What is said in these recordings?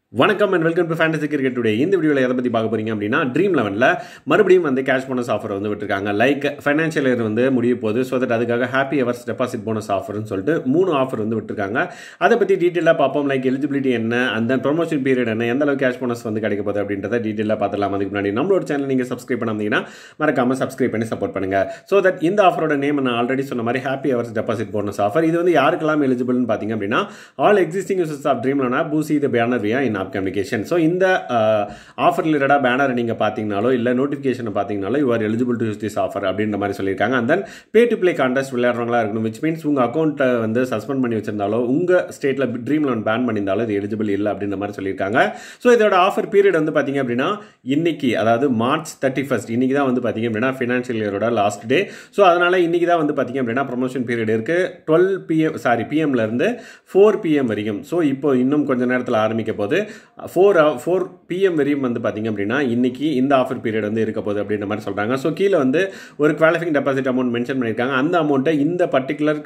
வணக்கம் and welcome to fantasy cricket today இந்த வீடியோவில் எதை பற்றி பார்க்க போறீங்க அப்படின்னா ட்ரீம் லெவனில் மறுபடியும் வந்து கேஷ் போனஸ் ஆஃபர் வந்து விட்டுருக்காங்க லைக் ஃபைனான்ஷியல் இயர் வந்து முடிய போகுது ஸோ தட் அதுக்காக ஹாப்பி எவர்ஸ் டெபாசிட் போனஸ் ஆஃபர்னு சொல்லிட்டு மூணு ஆஃபர் வந்து விட்டுருக்காங்க அதை பற்றி டீட்டெயிலாக பார்ப்போம் லைக் எலிஜிபிலிட்டி என்ன அந்த ப்ரொமோஷன் பீரியட் என்ன எந்த அளவுக்கு கேஷ் போனஸ் வந்து கிடைக்க போகுது அப்படின்றத டீட்டெயிலாக பார்த்துலாம் அதுக்கு முன்னாடி நம்மளோட சேனல் நீங்கள் சப்ஸ்கிரைப் பண்ணாமீங்கன்னா மறக்காமல் சப்ஸ்கிரைப் பண்ணி சப்போர்ட் பண்ணுங்க ஸோ தட் இந்த ஆஃபரோட நேம் நான் ஆல்ரெடி சொன்ன மாதிரி happy hours deposit bonus offer இது வந்து யாருக்கெல்லாம் எலிஜிபிள்னு பார்த்தீங்க அப்படின்னா all existing users of Dream லோனா push the banner via in app communication so இந்த ஆஃபர் ரிலேட்டடாக பேனர் நீங்கள் பார்த்தீங்கனாலோ இல்லை நோட்டிஃபிகேஷனை பார்த்தீங்கனாலோ you are eligible to use this offer அப்படின்ற மாதிரி சொல்லியிருக்காங்க and then pay to play contest விளையாடுறவங்களா இருக்கணும் விச் மீன்ஸ் உங்கள் அக்கௌண்ட்டை வந்து சஸ்பெண்ட் பண்ணி வச்சிருந்தாலோ உங்கள் ஸ்டேட்டில் ட்ரீம் லோன் பேன் பண்ணியிருந்தாலும் இது எலிஜிபிள் இல்லை அப்படின்ற மாதிரி சொல்லியிருக்காங்க ஸோ இதோட ஆஃபர் பீரியட் வந்து பார்த்தீங்க அப்படின்னா இன்னைக்கு அதாவது மார்ச் தேர்ட்டி ஃபஸ்ட் இன்னைக்கு தான் வந்து பார்த்தீங்க அப்படின்னா ஃபினான்ஷியல் இயரோட லாஸ்ட் டே ஸோ அதனால் இன்னைக்கு தான் வந்து பார்த்தீங்க அப்படின்னா ப்ரொமோஷன் பீரியட் இருக்குது டுவெல் பிஎம் சாரி பிஎம்லேருந்து ஃபோர் பிஎம் வரைக்கும் ஸோ இப்போ இன்னும் கொஞ்ச நேரத்தில் ஆரம்பிக்க போது ஃபோர் ஃபோர் பிஎம் வரையும் வந்து பார்த்தீங்க அப்படின்னா இன்னைக்கு இந்த ஆஃபர் பீரியட் வந்து இருக்க போகுது அப்படின்ற மாதிரி சொல்கிறாங்க ஸோ கீழே வந்து ஒரு குவாலிஃபிங் டெபாசிட் அமௌண்ட் மென்ஷன் பண்ணியிருக்காங்க அந்த அமௌண்ட்டை இந்த பர்டிகுலர்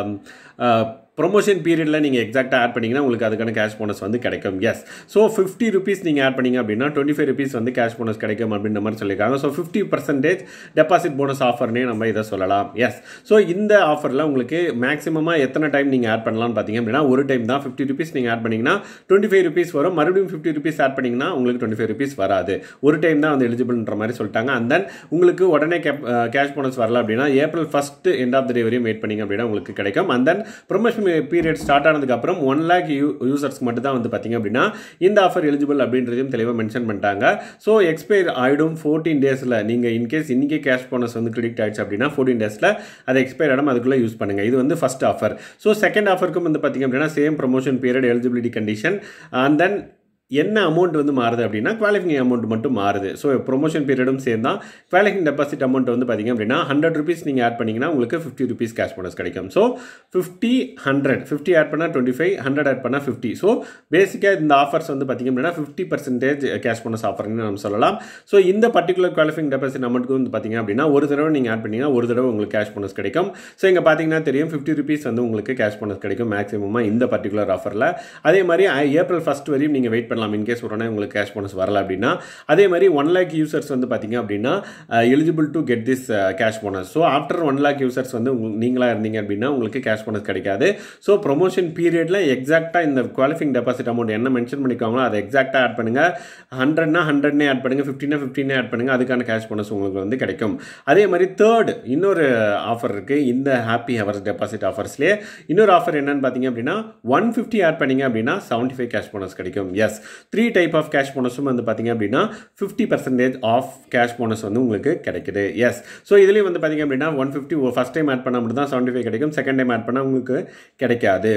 ப்ரொமோஷன் பீரியடில் நீங்கள் எக்ஸாக்டாக ஆட் பண்ணிங்கன்னா உங்களுக்கு அதுக்கான கேஷ் போனஸ் வந்து கிடைக்கும் எஸ் ஸோ ஃபிஃப்டி ருபீஸ் நீங்கள் ஆட் பண்ணிங்க அப்படின்னா டுவெண்ட்டி ஃபைவ் ருபீஸ் வந்து கேஷ் போனஸ் கிடைக்கும் அப்படின்ற மாதிரி சொல்லியிருக்காங்க so fifty percentage deposit bonus ஆஃபர்னே நம்ம இதை சொல்லலாம் எஸ் ஸோ இந்த ஆஃபரில் உங்களுக்கு மேக்ஸிமமாக எத்தனை டைம் நீங்கள் ஆட் பண்ணலாம்னு பார்த்தீங்க அப்படின்னா ஒரு டைம் தான் ஃபிஃப்டி ருபீஸ் நீங்கள் ஆட் பண்ணிங்கன்னா டுவெண்ட்டி ஃபைவ் ருபீஸ் வரும் மறுபடியும் ஃபிஃப்டி ருபீஸ் ஆட் பண்ணிங்கன்னா உங்களுக்கு டுவெண்ட்டி ஃபைவ் ருபீஸ் வராது ஒரு டைம் தான் வந்து எலிஜிபிள்ன்ற மாதிரி சொல்லிட்டாங்க அண்ட் தென் உங்களுக்கு உடனே கேஷ் போனஸ் வரல அப்படின்னா April first end of the day வரையும் வெயிட் பண்ணிங்க அப்படின்னா உங்களுக்கு கிடைக்கும் and then promotion period start ஆனதுக்கப்புறம் ஒன் லேக் யூ யூசர்ஸ்க்கு மட்டும் தான் வந்து பார்த்தீங்க அப்படின்னா இந்த ஆஃபர் எலிஜிபிள் அப்படின்றதையும் தெளிவாக மென்ஷன் பண்ணிட்டாங்க ஸோ எக்ஸ்பைர் ஆகிடும் ஃபோர்டீன் டேஸில் நீங்கள் இன்கேஸ் இன்றைக்கி கேஷ் போனஸ் வந்து கிரெடிட் ஆயிடுச்சு அப்படின்னா ஃபோர்டீன் டேஸில் அது எக்ஸ்பைர் ஆகிடும் அதுக்குள்ளே யூஸ் பண்ணுங்கள் இது வந்து ஃபஸ்ட் ஆஃபர் ஸோ செகண்ட் ஆஃபருக்கும் வந்து பார்த்தீங்க அப்படின்னா same promotion period eligibility condition and then என்ன அமௌண்ட் வந்து மாறுது அப்படின்னா குவாலிஃபிங் அமௌண்ட் மட்டும் மாறுது ஸோ ப்ரொமோஷன் பீரியடும் சேர்ந்தா குவாலிஃபிங் டெபாசிட் அமௌண்ட் வந்து பார்த்தீங்க அப்படின்னா ஹண்ட்ரட் ருபீஸ் நீங்கள் ஆட் பண்ணிங்கன்னா உங்களுக்கு ஃபிஃப்டி ருபீஸ் கேஷ் போனஸ் கிடைக்கும் so fifty hundred fifty add பண்ணால் டுவெண்ட்டி ஃபைவ் ஹண்ட்ரட் ஆட் பண்ணால் ஃபிஃப்டி ஸோ பேசிக்காக இந்த ஆஃபர்ஸ் வந்து பார்த்தீங்க அப்படின்னா ஃபிஃப்டி பர்சன்டேஜ் கேஷ் போனஸ் ஆஃபர்னு நம்ம சொல்லலாம் ஸோ இந்த பர்டிகுலர் குவாலிஃபிங் டெபாசிட் அமௌண்ட்டுக்கு வந்து பார்த்தீங்க அப்படின்னா ஒரு தடவை நீங்கள் ஆட் பண்ணிங்கன்னா ஒரு தடவை உங்களுக்கு கேஷ் போனஸ் கிடைக்கும் ஸோ இங்கே பார்த்தீங்கன்னா தெரியும் ஃபிஃப்டி ருபீஸ் வந்து உங்களுக்கு கேஷ் போனஸ் கிடைக்கும் மேக்ஸிமமாக இந்த பர்டிகுலர் ஆஃபரில் அதே மாதிரி ஏப்ரல் ஃபஸ்ட் வரையும் நீங்கள் வெயிட் பண்ணலாம் இன்கேஸ் உடனே உங்களுக்கு கேஷ் போனஸ் வரல அப்படின்னா அதே மாதிரி ஒன் லேக் யூசர்ஸ் வந்து பார்த்தீங்க அப்படின்னா eligible to get this cash bonus so after one lakh users வந்து நீங்களாக இருந்தீங்க அப்படின்னா உங்களுக்கு கேஷ் போனஸ் கிடைக்காது ஸோ ப்ரொமோஷன் பீரியடில் எக்ஸாக்டாக இந்த குவாலிஃபிங் டெபாசிட் அமௌண்ட் என்ன மென்ஷன் பண்ணிக்காங்களோ அதை எக்ஸாக்டாக ஆட் பண்ணுங்கள் ஹண்ட்ரட்னா ஹண்ட்ரட்னே ஆட் பண்ணுங்கள் ஃபிஃப்டினா ஃபிஃப்டினே ஆட் பண்ணுங்கள் அதுக்கான கேஷ் போனஸ் உங்களுக்கு வந்து கிடைக்கும் அதே மாதிரி தேர்ட் இன்னொரு ஆஃபர் இருக்குது இந்த ஹாப்பி ஹவர்ஸ் டெபாசிட் ஆஃபர்ஸ்லேயே இன்னொரு ஆஃபர் என்னன்னு பார்த்தீங்க அப்படின்னா ஒன் ஃபிஃப்டி ஆட் பண்ணிங்க அப்படின்னா செவன்ட்டி ஃபைவ் கேஷ் போனஸ் கிடைக்கும் yes three type of cash போனஸும் வந்து பார்த்தீங்க அப்படின்னா fifty percentage of cash bonus வந்து உங்களுக்கு கிடைக்குது எஸ் ஸோ இதுலேயும் வந்து பார்த்தீங்க அப்படின்னா one fifty first time add பண்ணால் மட்டும் தான் செவன்ட்டி ஃபைவ் கிடைக்கும் செகண்ட் டைம் ஆட் பண்ணால் உங்களுக்கு கிடைக்காது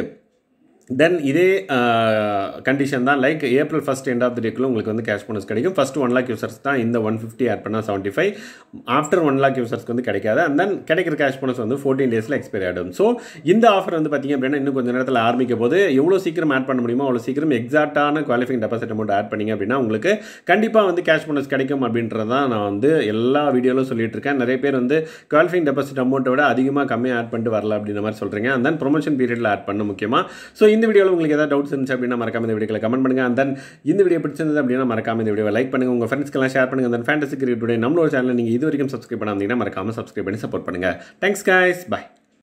தென் இதே கண்டிஷன் தான் like April first end of the டேக்குள்ள உங்களுக்கு வந்து கேஷ் போனஸ் கிடைக்கும் ஃபஸ்ட் ஒன் லேக் யூசர்ஸ் தான் இந்த ஒன் ஃபிஃப்டி ஆட் பண்ணால் seventy five after one lakh யூசர்ஸ்க்கு வந்து கிடைக்காது அண்ட் தென் கிடைக்கிற கேஷ் போனஸ் வந்து ஃபோர்டீன் டேஸில் எக்ஸ்பைரி ஆகிடும் ஸோ இந்த ஆஃபர் வந்து பார்த்திங்க அப்படின்னா இன்னும் கொஞ்சம் நேரத்தில் ஆரம்பிக்க போது எவ்வளோ சீக்கிரம் ஆட் பண்ண முடியுமோ அவ்வளோ சீக்கிரம் எக்ஸாக்டான குவாலிஃபிங் டெபாசிட் அமௌண்ட் ஆட் பண்ணிங்க அப்படின்னா உங்களுக்கு கண்டிப்பாக வந்து கேஷ் போனஸ் கிடைக்கும் அப்படின்றது தான் நான் வந்து எல்லா வீடியோவிலும் சொல்லிட்டு இருக்கேன் நிறைய பேர் வந்து குவாலிஃபிங் டெபாசிட் அமௌண்ட்டை விட அதிகமாக கம்மியாக ஆட் பண்ணிட்டு வரல அப்படின்ற மாதிரி சொல்கிறீங்க அண்ட் தென் ப்ரொமோஷன் பீரியடில் ஆட் பண்ண முக்கியமாக ஸோ இந்த வீடியோவில் உங்களுக்கு ஏதாவது டவுட்ஸ் இருந்துச்சு அப்படின்னா மறக்காம இந்த வீடியோவில் கமெண்ட் பண்ணுங்க அண்ட் தென் இந்த வீடியோ பிடிச்சிருந்தது அப்படின்னா மறக்காம இந்த வீடியோ லைக் பண்ணுங்க உங்கள் ஃப்ரெண்ட்ஸ்க்கெல்லாம் ஷேர் பண்ணுங்க அந்த ஃபேண்டசி கிரியேட் நம்மளோட சேனல் நீங்கள் இது வரைக்கும் சப்ஸ்கிரைப் பண்ணாமல் மறக்காம சப்ஸ்கிரைப் பண்ணி சப்போர்ட் பண்ணுங்க தேங்க்ஸ் கைஸ் பை